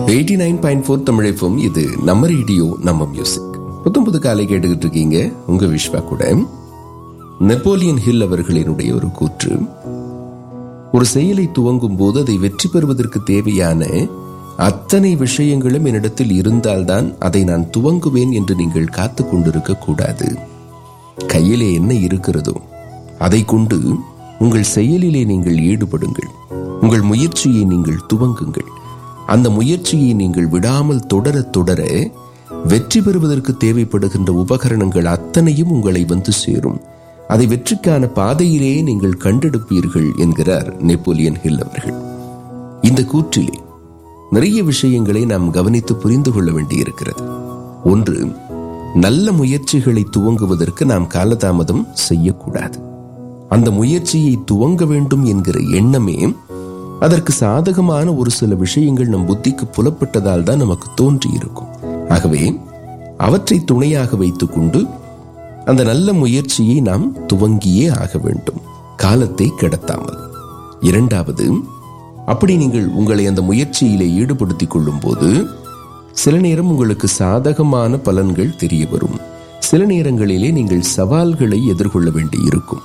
eighty nine point four தமிழைப்பும் இது நம்ம ரேடியோ நம்ம மியூசிக் புத்தம் புது காலை கேட்டுக்கிட்டு இருக்கீங்க உங்க விஸ்வா கூட நெப்போலியன் ஹில் அவர்களினுடைய ஒரு கூற்று ஒரு செயலை துவங்கும் போது அதை வெற்றி பெறுவதற்கு தேவையான அத்தனை விஷயங்களும் என்னிடத்தில் இருந்தால்தான் அதை நான் துவங்குவேன் என்று நீங்கள் காத்து கொண்டிருக்க கூடாது கையிலே என்ன இருக்கிறதோ அதை கொண்டு உங்கள் செயலிலே நீங்கள் ஈடுபடுங்கள் உங்கள் முயற்சியை நீங்கள் துவங்குங்கள் அந்த முயற்சியை நீங்கள் விடாமல் தொடர தொடர வெற்றி பெறுவதற்கு தேவைப்படுகின்ற உபகரணங்கள் அத்தனையும் உங்களை வந்து சேரும் அதை வெற்றிக்கான பாதையிலே நீங்கள் கண்டெடுப்பீர்கள் என்கிறார் நெப்போலியன் ஹில் அவர்கள் இந்த கூற்றிலே நிறைய விஷயங்களை நாம் கவனித்து புரிந்து கொள்ள வேண்டியிருக்கிறது ஒன்று நல்ல முயற்சிகளை துவங்குவதற்கு நாம் காலதாமதம் செய்யக்கூடாது அந்த முயற்சியை துவங்க வேண்டும் என்கிற எண்ணமே அதற்கு சாதகமான ஒரு சில விஷயங்கள் நம் புத்திக்கு புலப்பட்டதால் தான் நமக்கு தோன்றி இருக்கும் ஆகவே அவற்றை துணையாக வைத்துக்கொண்டு அந்த நல்ல முயற்சியை நாம் துவங்கியே ஆக வேண்டும் காலத்தை கடத்தாமல் இரண்டாவது அப்படி நீங்கள் உங்களை அந்த முயற்சியிலே ஈடுபடுத்திக் கொள்ளும் போது சில நேரம் உங்களுக்கு சாதகமான பலன்கள் தெரிய வரும் சில நேரங்களிலே நீங்கள் சவால்களை எதிர்கொள்ள வேண்டி இருக்கும்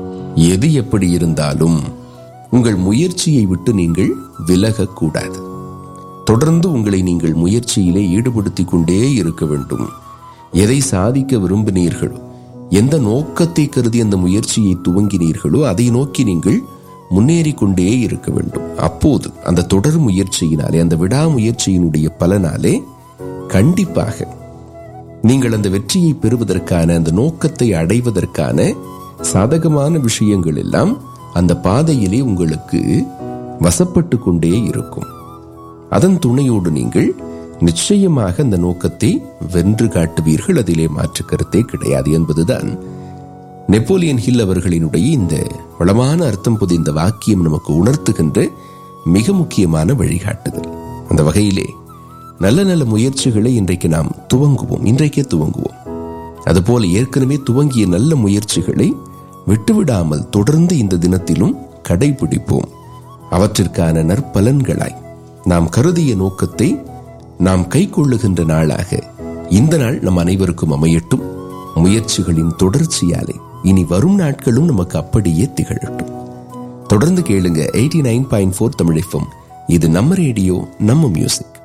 எது எப்படி இருந்தாலும் உங்கள் முயற்சியை விட்டு நீங்கள் விலகக்கூடாது தொடர்ந்து உங்களை நீங்கள் முயற்சியிலே ஈடுபடுத்திக் கொண்டே இருக்க வேண்டும் எதை சாதிக்க விரும்பினீர்களோ எந்த நோக்கத்தை கருதி அந்த முயற்சியை துவங்கினீர்களோ அதை நோக்கி நீங்கள் முன்னேறி கொண்டே இருக்க வேண்டும் அப்போது அந்த தொடர் முயற்சியினாலே அந்த விடாமுயற்சியினுடைய பலனாலே கண்டிப்பாக நீங்கள் அந்த வெற்றியை பெறுவதற்கான அந்த நோக்கத்தை அடைவதற்கான சாதகமான விஷயங்கள் எல்லாம் அந்த பாதையிலே உங்களுக்கு வசப்பட்டு கொண்டே இருக்கும் அதன் துணையோடு நீங்கள் நிச்சயமாக அந்த நோக்கத்தை வென்று காட்டுவீர்கள் அதிலே மாற்று கருத்தே கிடையாது என்பதுதான் நெப்போலியன் ஹில் அவர்களினுடைய இந்த வளமான அர்த்தம் புதிந்த வாக்கியம் நமக்கு உணர்த்துகின்ற மிக முக்கியமான வழிகாட்டுதல் அந்த வகையிலே நல்ல நல்ல முயற்சிகளை இன்றைக்கு நாம் துவங்குவோம் இன்றைக்கே துவங்குவோம் அதுபோல ஏற்கனவே துவங்கிய நல்ல முயற்சிகளை விட்டுவிடாமல் தொடர்ந்து இந்த தினத்திலும் கடைபிடிப்போம் அவற்றிற்கான நற்பலன்களாய் நாம் கருதிய நோக்கத்தை நாம் கை கொள்ளுகின்ற நாளாக இந்த நாள் நம் அனைவருக்கும் அமையட்டும் முயற்சிகளின் தொடர்ச்சியாலே இனி வரும் நாட்களும் நமக்கு அப்படியே திகழட்டும் தொடர்ந்து கேளுங்க எயிட்டி நைன் பாயிண்ட் ஃபோர் தமிழிஃபம் இது நம்ம ரேடியோ நம்ம மியூசிக்